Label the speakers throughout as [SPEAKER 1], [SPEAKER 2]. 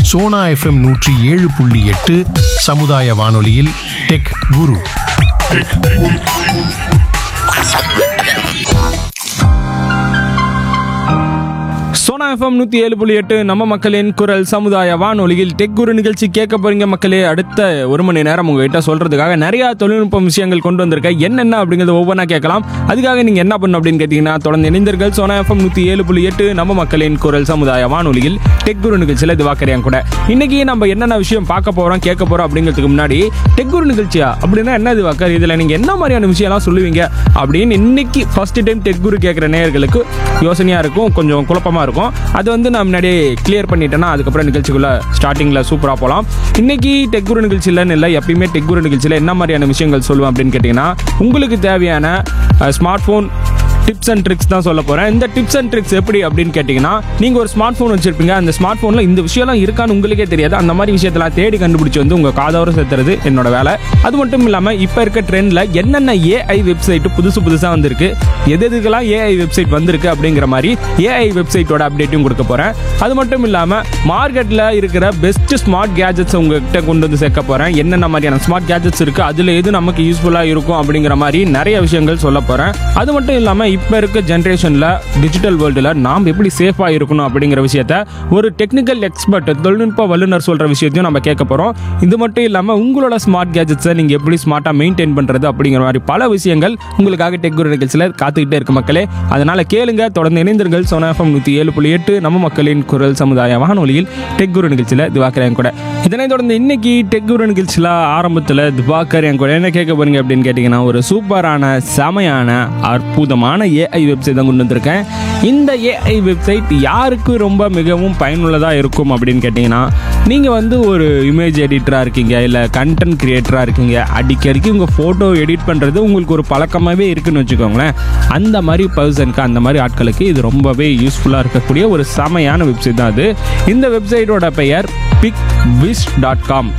[SPEAKER 1] Sona FM நூற்றி ஏழு புள்ளி எட்டு சமுதாய வானொலியில் டெக் குரு
[SPEAKER 2] சோனா எஃப்எம் நூற்றி ஏழு புள்ளி எட்டு நம்ம மக்களின் குரல் சமுதாய வானொலியில் டெக் குரு நிகழ்ச்சி கேட்க போறீங்க மக்களே அடுத்த ஒரு மணி நேரம் உங்ககிட்ட சொல்றதுக்காக நிறைய தொழில்நுட்ப விஷயங்கள் கொண்டு வந்திருக்கேன் என்னென்ன அப்படிங்கிறத ஒவ்வொன்றா கேட்கலாம் அதுக்காக நீங்க என்ன பண்ணணும் அப்படின்னு கேட்டீங்கன்னா தொடர்ந்து இணைந்தீர்கள் சோனா எஃப்எம் நூற்றி ஏழு புள்ளி எட்டு நம்ம மக்களின் குரல் சமுதாய வானொலியில் டெக் குரு நிகழ்ச்சியில் இது வாக்கறியான் கூட இன்னைக்கு நம்ம என்னென்ன விஷயம் பார்க்க போறோம் கேட்க போறோம் அப்படிங்கிறதுக்கு முன்னாடி டெக் குரு நிகழ்ச்சியா அப்படின்னா என்ன இது வாக்கர் இதுல நீங்க என்ன மாதிரியான விஷயம்லாம் சொல்லுவீங்க அப்படின்னு இன்னைக்கு ஃபர்ஸ்ட் டைம் டெக் குரு கேட்குற நேயர்களுக்கு யோசனையா இருக்கும் கொஞ்சம் குழப்பமா இருக்கும் அது வந்து நான் முன்னாடியே கிளியர் பண்ணிட்டேன்னா அதுக்கப்புறம் நிகழ்ச்சிக்குள்ள ஸ்டார்டிங்ல சூப்பரா போகலாம் இன்னைக்கு டெக் குரு நிகழ்ச்சியிலன்னு இல்லை எப்பயுமே டெக் குரு நிகழ்ச்சியில் என்ன மாதிரியான விஷயங்கள் சொல்லுவேன் அப்படின்னு கேட்டிங்கன்னா உங்களுக்கு தேவையான smart phone tips and tricks தான் சொல்ல போகிறேன் இந்த டிப்ஸ் அண்ட் ட்ரிக்ஸ் எப்படி அப்படின்னு கேட்டிங்கன்னா நீங்கள் ஒரு ஸ்மார்ட் ஃபோன் வச்சிருப்பீங்க அந்த ஸ்மார்ட் ஃபோனில் இந்த விஷயம்லாம் இருக்கான்னு உங்களுக்கே தெரியாது அந்த மாதிரி விஷயத்தெல்லாம் தேடி கண்டுபிடிச்சி வந்து உங்கள் காதோர சேர்த்துறது என்னோட வேலை அது மட்டும் இல்லாமல் இப்போ இருக்க ட்ரெண்டில் என்னென்ன ஏஐ வெப்சைட் புதுசு புதுசாக வந்திருக்கு எது எதுக்கெல்லாம் ஏஐ வெப்சைட் வந்திருக்கு அப்படிங்கிற மாதிரி ஏஐ வெப்சைட்டோட அப்டேட்டும் கொடுக்க போகிறேன் அது மட்டும் இல்லாமல் மார்க்கெட்டில் இருக்கிற பெஸ்ட் ஸ்மார்ட் கேஜெட்ஸ் உங்ககிட்ட கொண்டு வந்து சேர்க்க போகிறேன் என்னென்ன மாதிரியான ஸ்மார்ட் கேஜெட்ஸ் இருக்குது அதில் எது நமக்கு யூஸ்ஃபுல்லாக இருக்கும் அப்படிங்கிற மாதிரி நிறைய விஷயங்கள் சொல்ல போகிறேன் அது மட்டும் இல்லாமல் இப்போ இருக்க ஜென்ரேஷனில் டிஜிட்டல் வேர்ல்டில் நாம் எப்படி சேஃபாக இருக்கணும் அப்படிங்கிற விஷயத்த ஒரு டெக்னிக்கல் எக்ஸ்பர்ட் தொழில்நுட்ப வல்லுநர் சொல்கிற விஷயத்தையும் நம்ம கேட்க போகிறோம் இது மட்டும் இல்லாமல் உங்களோட ஸ்மார்ட் கேஜெட்ஸை நீங்கள் எப்படி ஸ்மார்ட்டாக மெயின்டைன் பண்ணுறது அப்படிங்கிற மாதிரி பல விஷயங்கள் உங்களுக்காக டெக் குரு நிகழ்ச்சியில் காத்துக்கிட்டே இருக்கு மக்களே அதனால் கேளுங்க தொடர்ந்து இணைந்திருங்கள் சோனா எஃப்எம் நூற்றி ஏழு புள்ளி எட்டு நம்ம மக்களின் குரல் சமுதாய வானொலியில் டெக் குரு நிகழ்ச்சியில் திவாக்கர் என் கூட இதனைத் தொடர்ந்து இன்னைக்கு டெக் குரு நிகழ்ச்சியில் ஆரம்பத்தில் திவாக்கர் என் கூட என்ன கேட்க போறீங்க அப்படின்னு கேட்டிங்கன்னா ஒரு சூப்பரான செமையான அற்புதமான ஏஐ வெப்சைட் தான் கொண்டு வந்திருக்கேன் இந்த ஏஐ வெப்சைட் யாருக்கு ரொம்ப மிகவும் பயனுள்ளதாக இருக்கும் அப்படின்னு கேட்டிங்கன்னா நீங்கள் வந்து ஒரு இமேஜ் எடிட்டராக இருக்கீங்க இல்லை கண்டென்ட் கிரியேட்டராக இருக்கீங்க அடிக்கடிக்கு உங்கள் ஃபோட்டோ எடிட் பண்ணுறது உங்களுக்கு ஒரு பழக்கமாகவே இருக்குன்னு வச்சுக்கோங்களேன் அந்த மாதிரி பர்சனுக்கு அந்த மாதிரி ஆட்களுக்கு இது ரொம்பவே யூஸ்ஃபுல்லாக இருக்கக்கூடிய ஒரு செமையான வெப்சைட் தான் அது இந்த வெப்சைட்டோட பெயர் big wish dot com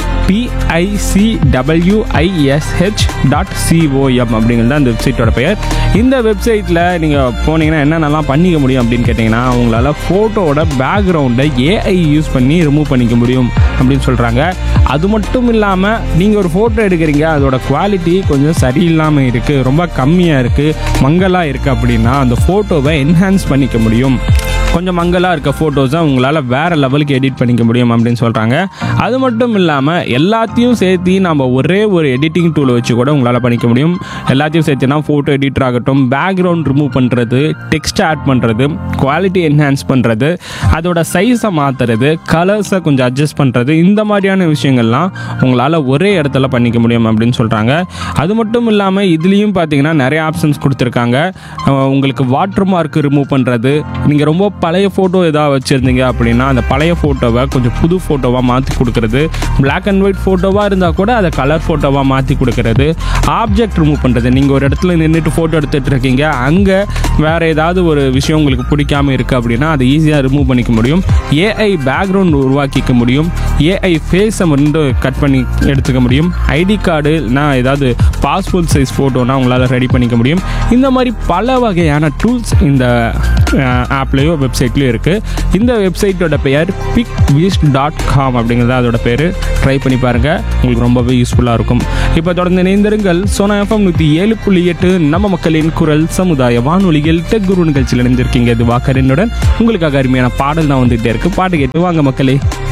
[SPEAKER 2] பிஐசிடபிள்யூஐஎஸ்ஹெச் dot COM அப்படிங்கிறது தான் இந்த வெப்சைட்டோட பெயர் இந்த வெப்சைட்டில் நீங்கள் போனீங்கன்னா என்னென்னலாம் பண்ணிக்க முடியும் அப்படின்னு கேட்டிங்கன்னா உங்களால் ஃபோட்டோவோட பேக்ரவுண்டை ஏஐ யூஸ் பண்ணி ரிமூவ் பண்ணிக்க முடியும் அப்படின்னு சொல்கிறாங்க அது மட்டும் இல்லாமல் நீங்கள் ஒரு ஃபோட்டோ எடுக்கிறீங்க அதோட குவாலிட்டி கொஞ்சம் சரியில்லாமல் இருக்குது ரொம்ப கம்மியாக இருக்குது மங்கலாக இருக்குது அப்படின்னா அந்த ஃபோட்டோவை என்ஹான்ஸ் பண்ணிக்க முடியும் கொஞ்சம் மங்கலாக இருக்க ஃபோட்டோஸை உங்களால் வேறு லெவலுக்கு எடிட் பண்ணிக்க முடியும் அப்படின்னு சொல்கிறாங்க அது மட்டும் இல்லாமல் எல்லாத்தையும் சேர்த்து நம்ம ஒரே ஒரு எடிட்டிங் டூலை வச்சு கூட உங்களால் பண்ணிக்க முடியும் எல்லாத்தையும் சேர்த்துனா ஃபோட்டோ எடிட்டர் ஆகட்டும் பேக்ரவுண்ட் ரிமூவ் பண்ணுறது டெக்ஸ்ட் ஆட் பண்ணுறது குவாலிட்டி என்ஹான்ஸ் பண்ணுறது அதோட சைஸை மாற்றுறது கலர்ஸை கொஞ்சம் அட்ஜஸ்ட் பண்ணுறது இந்த மாதிரியான விஷயங்கள்லாம் உங்களால் ஒரே இடத்துல பண்ணிக்க முடியும் அப்படின்னு சொல்கிறாங்க அது மட்டும் இல்லாமல் இதுலேயும் பார்த்தீங்கன்னா நிறைய ஆப்ஷன்ஸ் கொடுத்துருக்காங்க அஹ் உங்களுக்கு வாட்டர் மார்க் ரிமூவ் பண்ணுறது நீங்கள் ரொம்ப பழைய ஃபோட்டோ ஏதாவது வச்சுருந்தீங்க அப்படின்னா அந்த பழைய ஃபோட்டோவை கொஞ்சம் புது ஃபோட்டோவாக மாற்றி கொடுக்கறது Black அண்ட் ஒயிட் ஃபோட்டோவாக இருந்தால் கூட அதை கலர் ஃபோட்டோவாக மாற்றி கொடுக்கறது ஆப்ஜெக்ட் ரிமூவ் பண்ணுறது நீங்கள் ஒரு இடத்துல நின்றுட்டு ஃபோட்டோ எடுத்துகிட்டு இருக்கீங்க அங்கே வேறு ஏதாவது ஒரு விஷயம் உங்களுக்கு பிடிக்காம இருக்குது அப்படின்னா அதை ஈஸியாக ரிமூவ் பண்ணிக்க முடியும் ஏஐ பேக்ரவுண்ட் உருவாக்கிக்க முடியும் ஏஐ ஃபேஸை வந்து கட் பண்ணி எடுத்துக்க முடியும் ஐடி கார்டுனா ஏதாவது பாஸ்போர்ட் சைஸ் ஃபோட்டோனா உங்களால் ரெடி பண்ணிக்க முடியும் இந்த மாதிரி பல வகையான டூல்ஸ் இந்த ஆப்லேயோ வெப்சைட்லேயும் இருக்குது இந்த வெப்சைட்டோட பெயர் பிக் விஷ் டாட் காம் அப்படிங்கிறது அதோட பேர் ட்ரை பண்ணி பாருங்கள் உங்களுக்கு ரொம்பவே யூஸ்ஃபுல்லாக இருக்கும் இப்போ தொடர்ந்து இணைந்திருங்கள் சோனா எஃப்எம் நூற்றி ஏழு புள்ளி எட்டு நம்ம மக்களின் குரல் சமுதாய வானொலியில் டெக் குரு நிகழ்ச்சியில் இணைந்திருக்கீங்க இது வாக்கரனுடன் உங்களுக்காக அருமையான பாடல் தான் வந்துகிட்டே இருக்கு பாட்டு கேட்டு வாங்க மக்களே